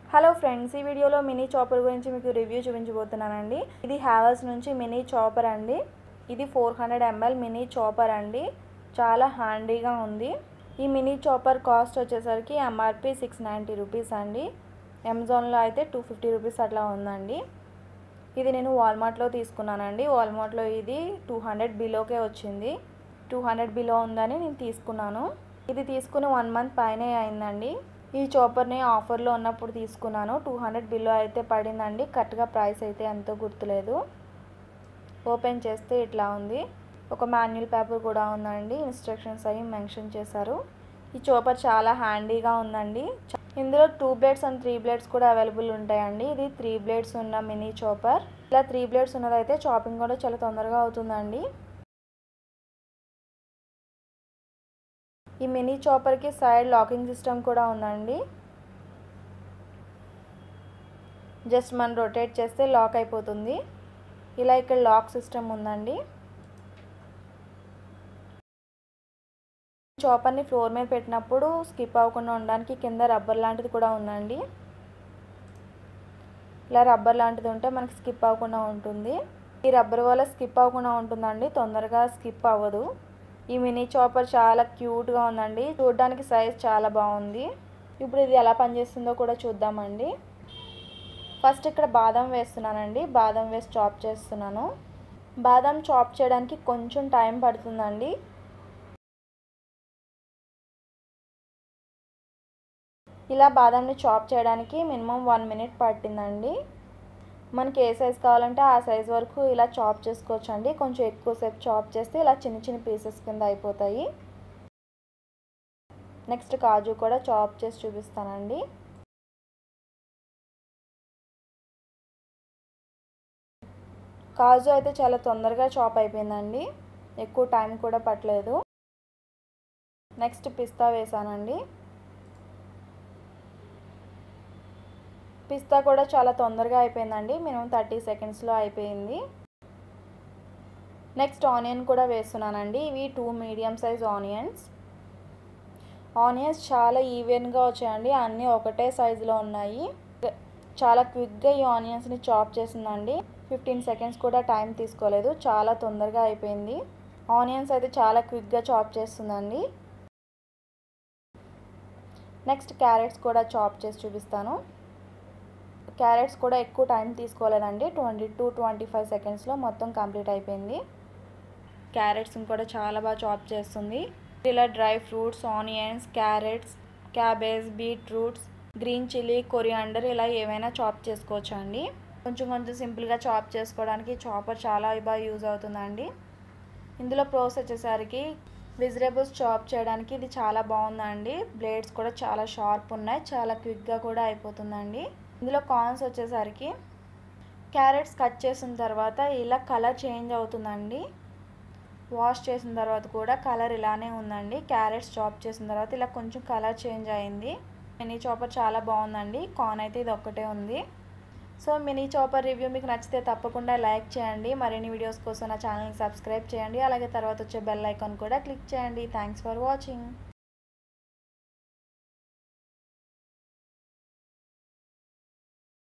hello friends ఈ వీడియోలో mini chopper గురించి మీకు రివ్యూ చూపించబోతున్నానండి ఇది హ్యావల్స్ నుంచి మినీ చాపర్ అండి ఇది four hundred ML mini chopper అండి చాలా హ్యాండీగా ఉంది ఈ మినీ చాపర్ కాస్ట్ వచ్చేసరికి ఎంఆర్పి సిక్స్ నైంటీ రూపీస్ అండి అమెజాన్లో అయితే టూ ఫిఫ్టీ రూపీస్ అట్లా ఉందండి ఇది నేను వాల్మార్ట్లో తీసుకున్నానండి వాల్మార్ట్లో ఇది టూ హండ్రెడ్ బిలోకే వచ్చింది టూ హండ్రెడ్ బిలో ఉందని నేను తీసుకున్నాను ఇది తీసుకుని వన్ మంత్ పైనే అయిందండి ఈ చాపర్ని ఆఫర్లో ఉన్నప్పుడు తీసుకున్నాను టూ హండ్రెడ్ బిలో అయితే పడిందండి కరెక్ట్గా ప్రైస్ అయితే ఎంతో గుర్తులేదు ఓపెన్ చేస్తే ఇట్లా ఉంది ఒక మాన్యువల్ పేపర్ కూడా ఉందండి ఇన్స్ట్రక్షన్స్ అవి మెన్షన్ చేశారు ఈ చాపర్ చాలా హ్యాండీగా ఉందండి ఇందులో two blades and three blades కూడా అవైలబుల్ ఉంటాయండి ఇది త్రీ బ్లేడ్స్ ఉన్న మినీ చాపర్ ఇలా త్రీ బ్లేడ్స్ ఉన్నదైతే చాపింగ్ కూడా చాలా తొందరగా అవుతుందండి ఈ మినీ చాపర్కి సైడ్ లాకింగ్ సిస్టమ్ కూడా ఉందండి జస్ట్ మనం రొటేట్ చేస్తే లాక్ అయిపోతుంది ఇలా ఇక్కడ లాక్ సిస్టమ్ ఉందండి చాపర్ని ఫ్లోర్ మీద పెట్టినప్పుడు స్కిప్ అవ్వకుండా ఉండడానికి కింద రబ్బర్ లాంటిది కూడా ఉందండి ఇలా రబ్బర్ లాంటిది ఉంటే మనకి స్కిప్ అవ్వకుండా ఉంటుంది ఈ రబ్బర్ వల్ల స్కిప్ అవ్వకుండా ఉంటుందండి తొందరగా స్కిప్ అవ్వదు ఈ మినీ చాపర్ చాలా క్యూట్గా ఉందండి చూడడానికి సైజ్ చాలా బాగుంది ఇప్పుడు ఇది ఎలా పనిచేస్తుందో కూడా చూద్దామండి ఫస్ట్ ఇక్కడ బాదం వేస్తున్నానండి బాదం వేసి చాప్ చేస్తున్నాను బాదం చాప్ చేయడానికి కొంచెం టైం పడుతుందండి ఇలా బాదంని చాప్ చేయడానికి మినిమం వన్ మినిట్ పట్టిందండి మనకి ఏ సైజ్ కావాలంటే ఆ సైజ్ వరకు ఇలా చాప్ చేసుకోవచ్చు అండి కొంచెం ఎక్కువసేపు చాప్ చేస్తే ఇలా చిన్న చిన్న పీసెస్ కింద అయిపోతాయి నెక్స్ట్ కాజు కూడా చాప్ చేసి చూపిస్తానండి కాజు అయితే చాలా తొందరగా చాప్ అయిపోయిందండి ఎక్కువ టైం కూడా పట్టలేదు నెక్స్ట్ పిస్తా వేసానండి పిస్తా కూడా చాలా తొందరగా అయిపోయిందండి మినిమం థర్టీ సెకండ్స్లో అయిపోయింది నెక్స్ట్ ఆనియన్ కూడా వేస్తున్నానండి ఇవి two medium size onions onions చాలా ఈవెన్గా వచ్చాయండి అన్నీ ఒకటే సైజులో ఉన్నాయి చాలా క్విక్గా ఈ ఆనియన్స్ని చాప్ చేసిందండి ఫిఫ్టీన్ సెకండ్స్ కూడా టైం తీసుకోలేదు చాలా తొందరగా అయిపోయింది ఆనియన్స్ అయితే చాలా క్విక్గా చాప్ చేస్తుందండి నెక్స్ట్ క్యారెట్స్ కూడా చాప్ చేసి చూపిస్తాను క్యారెట్స్ కూడా ఎక్కువ టైం తీసుకోలేదండి ట్వంటీ టు ట్వంటీ ఫైవ్ సెకండ్స్లో మొత్తం కంప్లీట్ అయిపోయింది క్యారెట్స్ని కూడా చాలా బాగా చాప్ చేస్తుంది ఇలా dry fruits onions carrots cabbage beetroots green chilli coriander ఇలా ఏమైనా చాప్ చేసుకోవచ్చు అండి కొంచెం కొంచెం సింపుల్గా చాప్ చేసుకోవడానికి చాపర్ చాలా బాగా యూజ్ అవుతుందండి ఇందులో ప్రోస్ వచ్చేసరికి వెజిటేబుల్స్ చాప్ చేయడానికి ఇది చాలా బాగుందండి బ్లేడ్స్ కూడా చాలా షార్ప్ ఉన్నాయి చాలా క్విక్గా కూడా అయిపోతుందండి ఇందులో కాన్స్ వచ్చేసరికి క్యారెట్స్ కట్ చేసిన తర్వాత ఇలా కలర్ చేంజ్ అవుతుందండి వాష్ చేసిన తర్వాత కూడా కలర్ ఇలానే ఉందండి క్యారెట్స్ చాప్ చేసిన తర్వాత ఇలా కొంచెం కలర్ చేంజ్ అయింది మినీ చాపర్ చాలా బాగుందండి కాన్ అయితే ఇది ఒక్కటే ఉంది సో మినీ చాపర్ రివ్యూ మీకు నచ్చితే తప్పకుండా లైక్ చేయండి మరిన్ని వీడియోస్ కోసం నా ఛానల్ని సబ్స్క్రైబ్ చేయండి అలాగే తర్వాత వచ్చే బెల్ ఐకాన్ కూడా క్లిక్ చేయండి థ్యాంక్స్ ఫర్ వాచింగ్